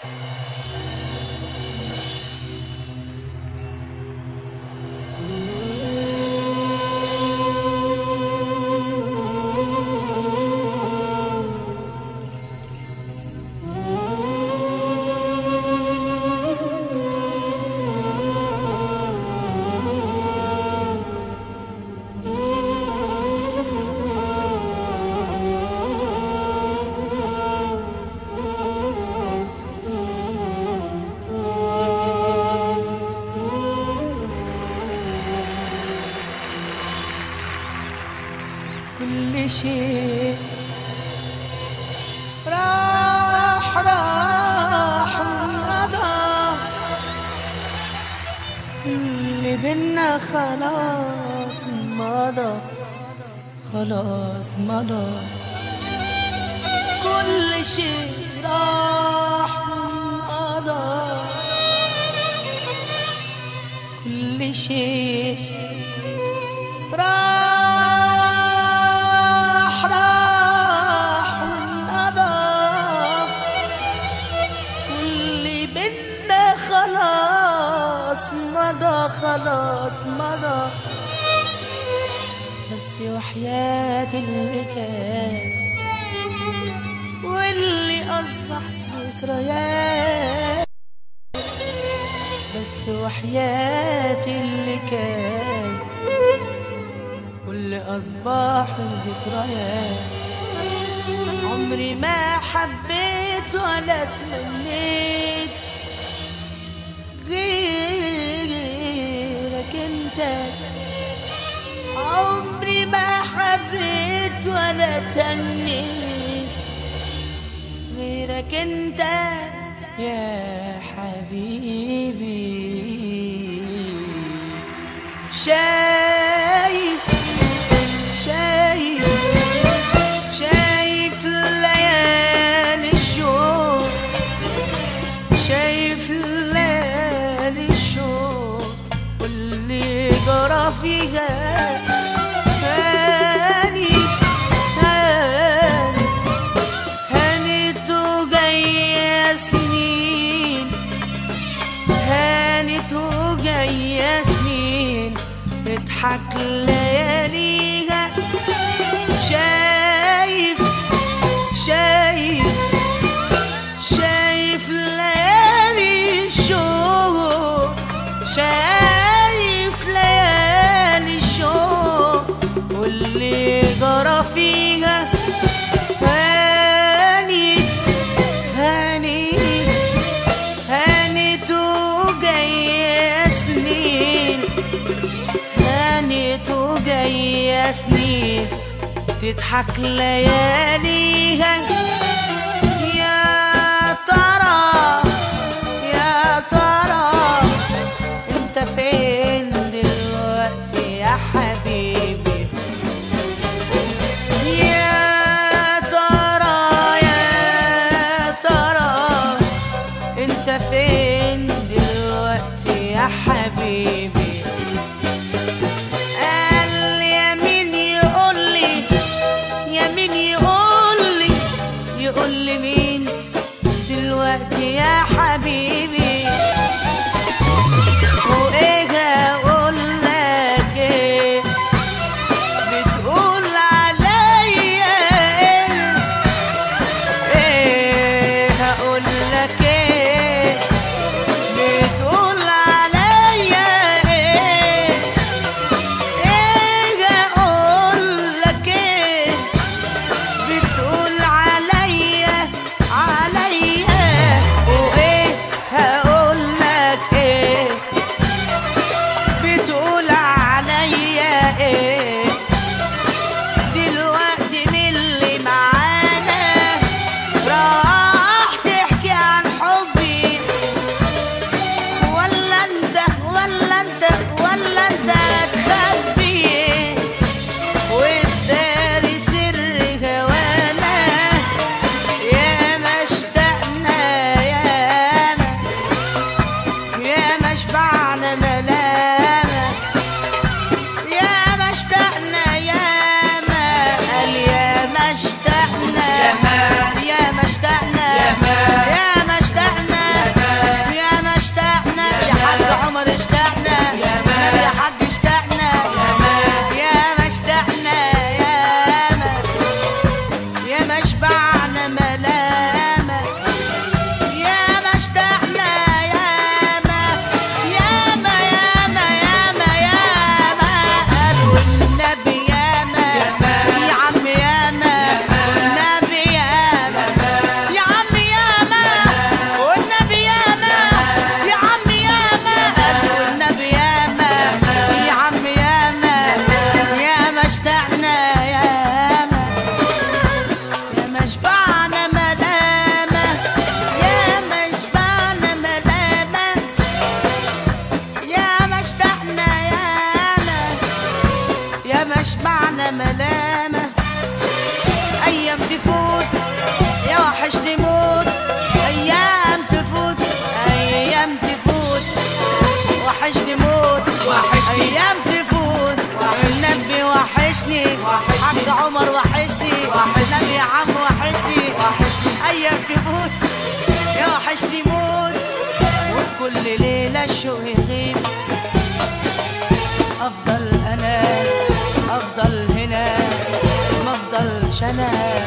كل شيء راح راح وانقضى اللي بينا خلاص مضى خلاص مضى كل شيء راح وانقضى كل شيء راح راح وانقضى واللي بينا خلاص مضى خلاص مضى بس وحياة اللي كان واللي أصبح ذكريات بس وحياة اللي كان واللي أصبح ذكريات عمري ما حبيت ولا تمنيت غيرك انت عمري ما حبيت ولا تمنيت غيرك انت يا حبيبي شايف شايف شايف ليالي الشوق شايف ليالي الشوق واللي جرى فيها هانت هانت هانت وجاية سنين هانت وجاية سنين اضحك لياليها شايف شايف شايف ليالي الشوق شايف ليالي الشوق واللي جرى فيها هانت هانت هانت وجاية سنين هانت وجاية سنين تضحك لياليها يا ترى يا ترى انت فين دلوقتي يا حبيبي يا ترى يا ترى انت فين دلوقتي يا حبيبي قال يا مين يقول لي يا مين يقول لي يقول لي مين دلوقتي يا حبيبي وايه اقول لك ايه بتقول عليا ايه ايه هقول لك ايه بتقول عليا ايه ايه اقول لك ايه بتقول عليا عليا وايه وحشني وحشني. حاج عمر وحشني وحشني. نبي يا عم وحشني وحشني. ايام تموت يا وحشني موت وفي كل ليله الشوق يغيب افضل انا افضل هنا ما افضلش انا